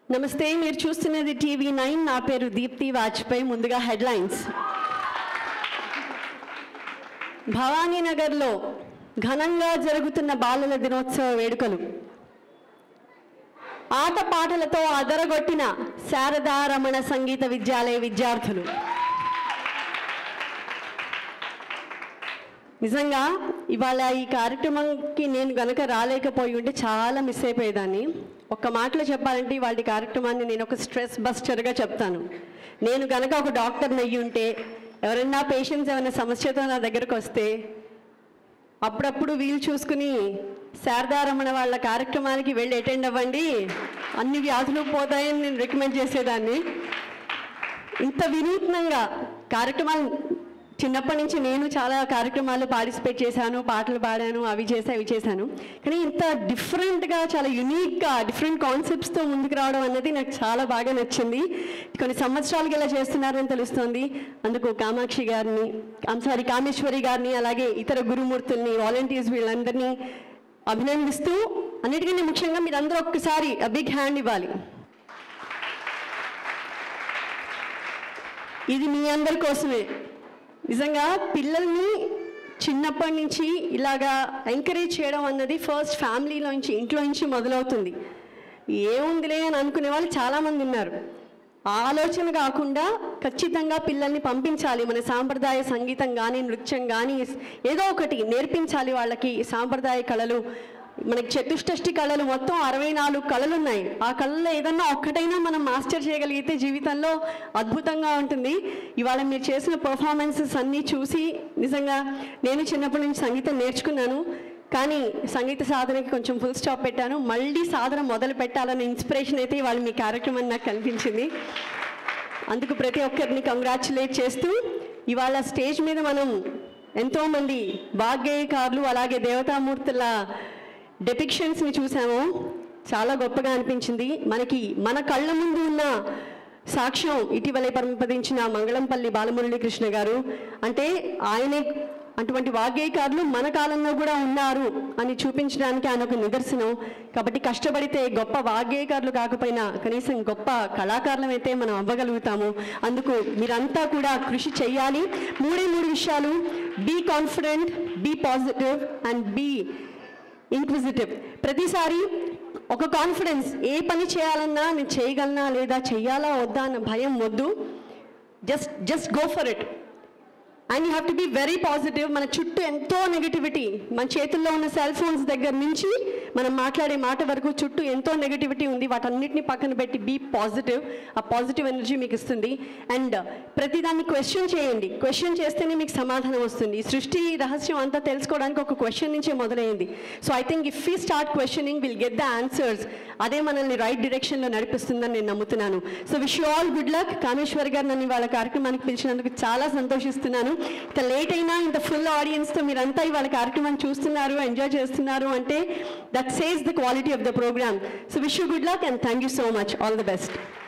నమస్తే మీరు చూస్తున్నది టీవీ నైన్ నా పేరు దీప్తి వాజ్పేయి ముందుగా హెడ్లైన్స్ భవానీనగర్లో ఘనంగా జరుగుతున్న బాలల దినోత్సవ వేడుకలు ఆటపాటలతో అదరగొట్టిన శారదా రమణ సంగీత విద్యాలయ విద్యార్థులు నిజంగా ఇవాళ ఈ కార్యక్రమంకి నేను గనక రాలేకపోయి ఉంటే చాలా మిస్ అయిపోయేదాన్ని ఒక్క మాటలో చెప్పాలంటే ఇవాళ కార్యక్రమాన్ని నేను ఒక స్ట్రెస్ బస్టర్గా చెప్తాను నేను గనక ఒక డాక్టర్ని అయ్యి ఉంటే ఎవరైనా పేషెంట్స్ ఏమైనా సమస్యతో నా దగ్గరకు వస్తే అప్పుడప్పుడు వీలు చూసుకుని శారదారమణ వాళ్ళ కార్యక్రమానికి వెళ్ళి అటెండ్ అవ్వండి అన్ని వ్యాధులు పోతాయని నేను రికమెండ్ చేసేదాన్ని ఇంత వినూత్నంగా కార్యక్రమాలు చిన్నప్పటి నుంచి నేను చాలా కార్యక్రమాలు పార్టిసిపేట్ చేశాను పాటలు పాడాను అవి చేసా ఇవి చేశాను కానీ ఇంత డిఫరెంట్గా చాలా యునిక్గా డిఫరెంట్ కాన్సెప్ట్స్తో ముందుకు రావడం అన్నది నాకు చాలా బాగా నచ్చింది కొన్ని సంవత్సరాలుగా ఇలా చేస్తున్నారని తెలుస్తోంది అందుకు కామాక్షి గారిని సారీ కామేశ్వరి గారిని అలాగే ఇతర గురుమూర్తుల్ని వాలంటీర్స్ వీళ్ళందరినీ అభినందిస్తూ అన్నిటికంటే ముఖ్యంగా మీరందరూ ఒక్కసారి బిగ్ హ్యాండ్ ఇవ్వాలి ఇది మీ అందరి కోసమే నిజంగా పిల్లల్ని చిన్నప్పటి నుంచి ఇలాగా ఎంకరేజ్ చేయడం అన్నది ఫస్ట్ ఫ్యామిలీలో నుంచి ఇంట్లో నుంచి మొదలవుతుంది ఏముందిలే అని అనుకునే వాళ్ళు చాలామంది ఉన్నారు ఆ ఆలోచన కాకుండా ఖచ్చితంగా పిల్లల్ని పంపించాలి మన సాంప్రదాయ సంగీతం కానీ నృత్యం కానీ ఏదో ఒకటి నేర్పించాలి వాళ్ళకి సాంప్రదాయ కళలు మనకి చతుష్టష్టి కళలు మొత్తం అరవై నాలుగు కళలు ఉన్నాయి ఆ కళల్లో ఏదన్నా ఒక్కటైనా మనం మాస్టర్ చేయగలిగితే జీవితంలో అద్భుతంగా ఉంటుంది ఇవాళ మీరు చేసిన పర్ఫార్మెన్సెస్ అన్నీ చూసి నిజంగా నేను చిన్నప్పటి నుంచి సంగీతం నేర్చుకున్నాను కానీ సంగీత సాధనకి కొంచెం ఫుల్ స్టాప్ పెట్టాను మళ్ళీ సాధన మొదలు పెట్టాలన్న ఇన్స్పిరేషన్ అయితే ఇవాళ మీ కార్యక్రమం నాకు కనిపించింది అందుకు ప్రతి ఒక్కరిని కంగ్రాచులేట్ చేస్తూ ఇవాళ స్టేజ్ మీద మనం ఎంతోమంది వాగ్గేయకారులు అలాగే దేవతామూర్తుల డెపిక్షన్స్ని చూసాము చాలా గొప్పగా అనిపించింది మనకి మన కళ్ళ ముందు ఉన్న సాక్ష్యం ఇటీవలే పరంపదించిన మంగళంపల్లి బాలమురళీకృష్ణ గారు అంటే ఆయనే అటువంటి వాగ్గేయకారులు మన కాలంలో కూడా ఉన్నారు అని చూపించడానికి ఆయన ఒక నిదర్శనం కాబట్టి కష్టపడితే గొప్ప వాగ్గేయకారులు కాకపోయినా కనీసం గొప్ప కళాకారులం అయితే మనం అవ్వగలుగుతాము అందుకు మీరంతా కూడా కృషి చేయాలి మూడే మూడు విషయాలు be confident be positive and be inquisitive ప్రతిసారి ఒక కాన్ఫిడెన్స్ ఏ పని చేయాలన్నా నేను చేయగలనా లేదా చెయ్యాలా వద్దా అన్న భయం వద్దు just just go for it and you have to be very positive మన చుట్టూ ఎంతో నెగిటివిటీ మన చేతుల్లో ఉన్న సెల్ ఫోన్స్ దగ్గర నుంచి మనం మాట్లాడే మాట వరకు చుట్టూ ఎంతో నెగిటివిటీ ఉంది వాటన్నిటిని పక్కన పెట్టి బీ పాజిటివ్ ఆ పాజిటివ్ ఎనర్జీ మీకు ఇస్తుంది అండ్ ప్రతిదాన్ని క్వశ్చన్ చేయండి క్వశ్చన్ చేస్తేనే మీకు సమాధానం వస్తుంది ఈ సృష్టి రహస్యం అంతా తెలుసుకోవడానికి ఒక క్వశ్చన్ నుంచే మొదలైంది so I think if we start questioning will get the answers అదే మనల్ని రైట్ డైరెక్షన్లో నడిపిస్తుందని నేను నమ్ముతున్నాను so wish you all good luck Kameshwar garu నన్ను వాళ్ళ కార్యక్రమానికి పిలిచినందుకు చాలా సంతోషిస్తున్నాను ఇంత లేట్ అయినా ఇంత ఫుల్ ఆడియన్స్తో మీరంతా ఇవాళ కార్యక్రమాన్ని చూస్తున్నారు ఎంజాయ్ చేస్తున్నారు అంటే that says the quality of the programme so wish you good luck and thank you so much all the best